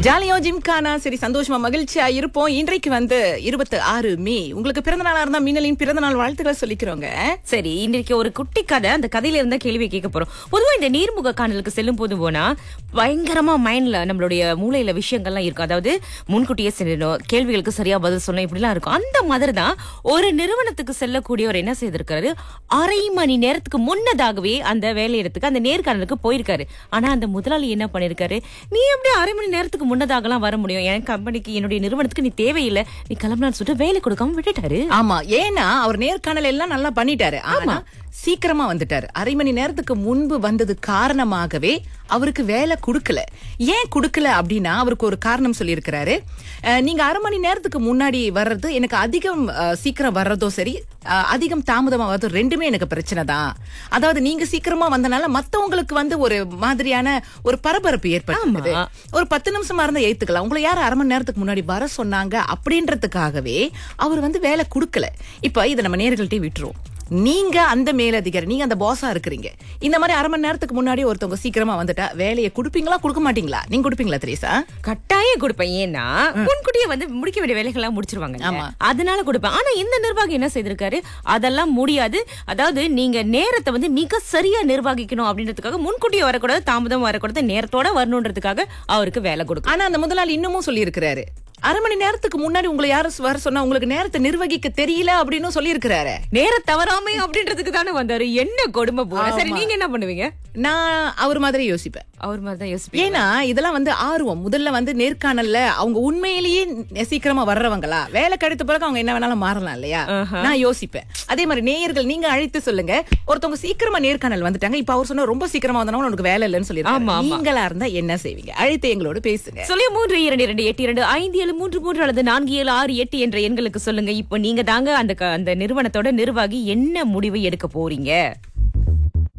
ஜாலியோ ஜிம்கானா சரி சந்தோஷமா மகிழ்ச்சியா இருப்போம் இன்றைக்கு வந்து இருபத்தி ஆறு மே உங்களுக்கு பிறந்த நாளா இருந்தா மின்னலின் பிறந்த நாள் வாழ்த்துக்களை சொல்லிக்கிறோங்க சரி இன்றைக்கு ஒரு குட்டி கதை அந்த கதையில இருந்தா கேள்வி கேட்க போறோம் பொதுவா இந்த நீர்முக காணலுக்கு செல்லும் போது போனா பயங்கரமா மைண்ட்ல நம்மளுடைய மூளையில விஷயங்கள்லாம் இருக்கும் அதாவது முன்கூட்டியே செல்லணும் கேள்விகளுக்கு சரியா பதில் சொல்லணும் இப்படிலாம் இருக்கும் அந்த மாதிரி தான் ஒரு நிறுவனத்துக்கு செல்லக்கூடியவர் என்ன செய்திருக்காரு அரை மணி நேரத்துக்கு முன்னதாகவே அந்த வேலையிடத்துக்கு அந்த நேர்காணலுக்கு போயிருக்காரு ஆனா அந்த முதலாளி என்ன பண்ணிருக்காரு நீ எப்படி அரை மணி நேரத்துக்கு முன்னதாகலாம் வர முடியும் என் கம்பெனிக்கு என்னுடைய நிறுவனத்துக்கு நீ தேவையில்லை நீ கிளம்பலான்னு சொல்லிட்டு வேலை கொடுக்காம விட்டுட்டாரு ஆமா ஏன்னா அவர் நேர்காணல் எல்லாம் நல்லா பண்ணிட்டாரு ஆமா சீக்கிரமா வந்துட்டாரு அரை மணி நேரத்துக்கு முன்பு வந்தது காரணமாகவே அவருக்கு வேலை கொடுக்கல ஏன் கொடுக்கல அப்படின்னா அவருக்கு ஒரு காரணம் சொல்லியிருக்கிறாரு அஹ், நீங்க அரை மணி நேரத்துக்கு முன்னாடி வர்றது எனக்கு அதிகம் அஹ், சீக்கிரம் வர்றதோ சரி அஹ், அதிகம் தாமதமா வர்றதோ ரெண்டுமே எனக்கு பிரச்சனை தான் அதாவது நீங்க சீக்கிரமா வந்தனால மத்தவங்களுக்கு வந்து ஒரு மாதிரியான ஒரு பரபரப்பு ஏற்பட்டது ஒரு பத்து நிமிஷமா இருந்தா ஏத்துக்கலாம் உங்களை யார் அரை மணி நேரத்துக்கு முன்னாடி வர சொன்னாங்க அப்படின்றதுக்காகவே அவர் வந்து வேலை கொடுக்கல இப்ப இதை நம்ம நேர்கள்ட்டே விட்டுருவோம் நீங்க அந்த மேலதிகாரி நீங்க அந்த பாஸா இருக்கிறீங்க இந்த மாதிரி அரை மணி நேரத்துக்கு முன்னாடி ஒருத்தவங்க சீக்கிரமா வந்துட்டா வேலையை கொடுப்பீங்களா கொடுக்க மாட்டீங்களா நீங்க கொடுப்பீங்களா திரேசா கட்டாயம் கொடுப்பேன் ஏன்னா முன்கூட்டியே வந்து முடிக்க வேண்டிய வேலைகள்லாம் முடிச்சிருவாங்க ஆமா. அதனால கொடுப்பேன் ஆனா இந்த நிர்வாகி என்ன செய்திருக்காரு அதெல்லாம் முடியாது அதாவது நீங்க நேரத்தை வந்து மிக சரியா நிர்வகிக்கணும் அப்படின்றதுக்காக முன்கூட்டியே வரக்கூடாது தாமதம் வரக்கூடாது நேரத்தோட வரணுன்றதுக்காக அவருக்கு வேலை கொடுக்கும் ஆனா அந்த முதலாளி இன்னமும் சொல்லி இருக்கிறாரு அரை மணி நேரத்துக்கு முன்னாடி உங்களை யாரும் வர சொன்னா உங்களுக்கு நேரத்தை நிர்வகிக்க தெரியல அப்படின்னு சொல்லி இருக்கிறாரு நேர தவறாமை அப்படின்றதுக்கு தானே வந்தாரு என்ன கொடுமை போல சரி நீங்க என்ன பண்ணுவீங்க நான் அவர் மாதிரி யோசிப்பேன் அவர் மாதிரி தான் யோசிப்பீங்க ஏன்னா இதெல்லாம் வந்து ஆர்வம் முதல்ல வந்து நேர்காணல்ல அவங்க உண்மையிலேயே நெ- சீக்கிரமா வர்றவங்களா வேலை கிடைத்த பிறகு அவங்க என்ன வேணாலும் மாறலாம் இல்லையா நான் யோசிப்பேன் அதே மாதிரி நேயர்கள் நீங்க அழைத்து சொல்லுங்க ஒருத்தவங்க சீக்கிரமா நேர்காணல் வந்துட்டாங்க இப்ப அவர் சொன்னா ரொம்ப சீக்கிரமா வந்தவங்க உனக்கு வேலை இல்லைன்னு ஆமா, சொல்லிருக்காங்க ஆமா. நீங்களா இருந்தா என்ன செய்வீங்க அழைத்து எங்களோட பேசுங்க சொல்லி மூன்று இரண்டு இரண்டு எட்டு இரண்டு ஐந்து ஏழு மூன்று மூன்று அல்லது நான்கு ஏழு ஆறு எட்டு என்ற எண்களுக்கு சொல்லுங்க இப்போ நீங்க தாங்க அந்த க- அந்த நிறுவனத்தோட நிர்வாகி என்ன முடிவு எடுக்க போறீங்க